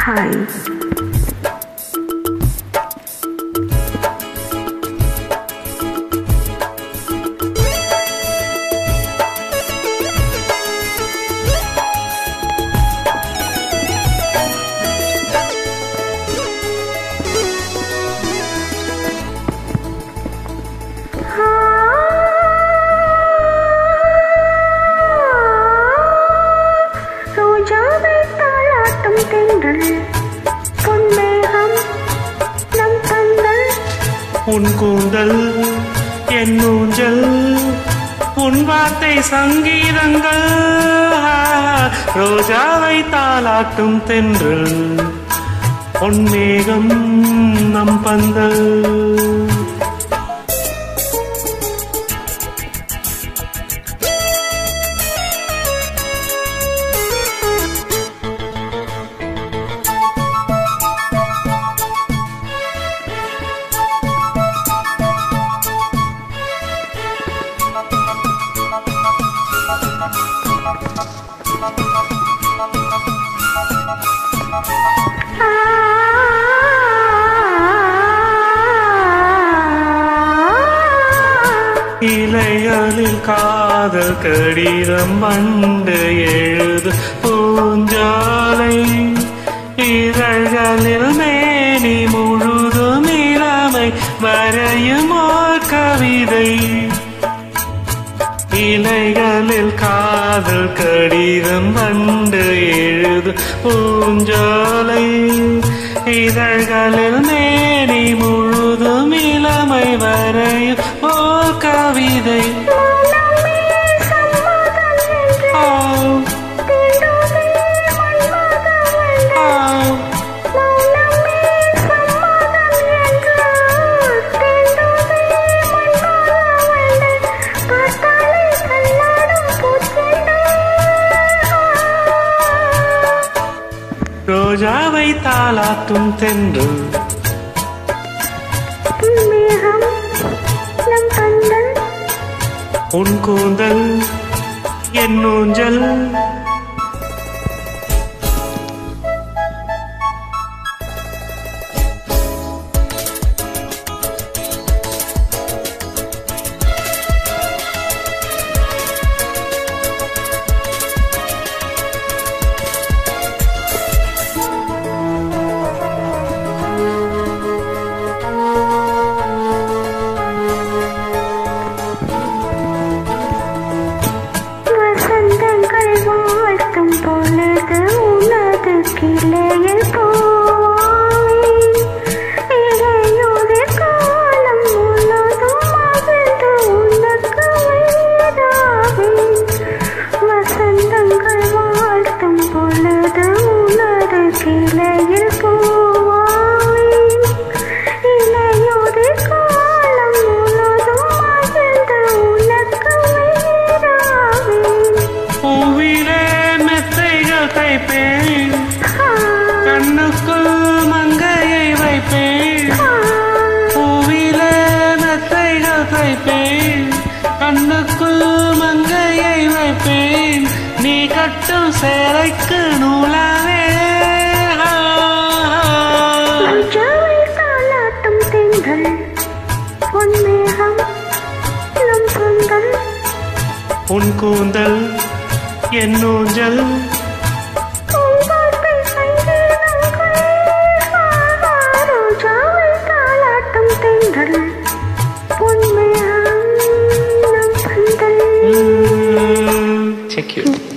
Hi ரோஜாவை தாளாட்டும் தென்றல் பொன்மேகம் நம் பந்தல் உன் கூந்தல் என் ஊஞ்சல் உன் வார்த்தை சங்கீதங்கள் ரோஜாவை தாளாட்டும் தென்றல் பொன்மேகம் நம் பந்தல் இலைகளில் காதல் கடிதம் மண்டு எழுது பூஞ்சாலை இதழ்களில் மேனி முழுதும் இளமை வரையும் ஓர் கவிதை இலைகளில் காதல் கடிதம் வண்டு எழுது பூஞ்சாலை இதழ்களில் மேனி முழுதும் இளமை வரையும் ஓர் கவிதை மனமே சம்மதம் என்று ஆ, தீண்டுமே மன்மதம் என்று ஆ. மௌனமே சம்மதம் என்று தீண்டுமே மன்மதம் என்று பார்த்தாலே கண்ணாடும் பூச்செண்டு ரோஜாவை தாளாட்டும் தென்றல் மேகம் நம் கண்கள் உன் கூந்தல் என் ஊஞ்சல் வசந்தங்கள் வாழ்த்தும் பொழுது உனது கிளையில் போவேன் இடையூறு காலம் முழுதும் மகிழ்ந்து உனக்கு வீடாவேன் வசந்தங்கள் வாழ்த்தும் பொழுது உனது கிளையில் போவேன் இளையோரு காலம் முழுதும் மகிழ்ந்து உனக்கு வீடாவேன் பூவிலே மெத்தைகள் தைப்பேன் ஆ, கண்ணுக்குள் மங்கையை வைப்பேன் ஆ, பூவிலே மெத்தைகள் தைப்பேன் கண்ணுக்குள் மங்கையை வைப்பேன் நீ கட்டும் சேலைக்கு நூலாவே ரோஜாவை தாலாட்டும் தென்றல் பொன்மேகம் நம் சொந்தல் உன் கூந்தல் என் ஊஞ்சல் பூங்காற்றை சங்கீதங்கள் ரோஜாவை தாலாட்டும் தென்றல் பொன்மேகம் நம் பந்தல் செக்யூர்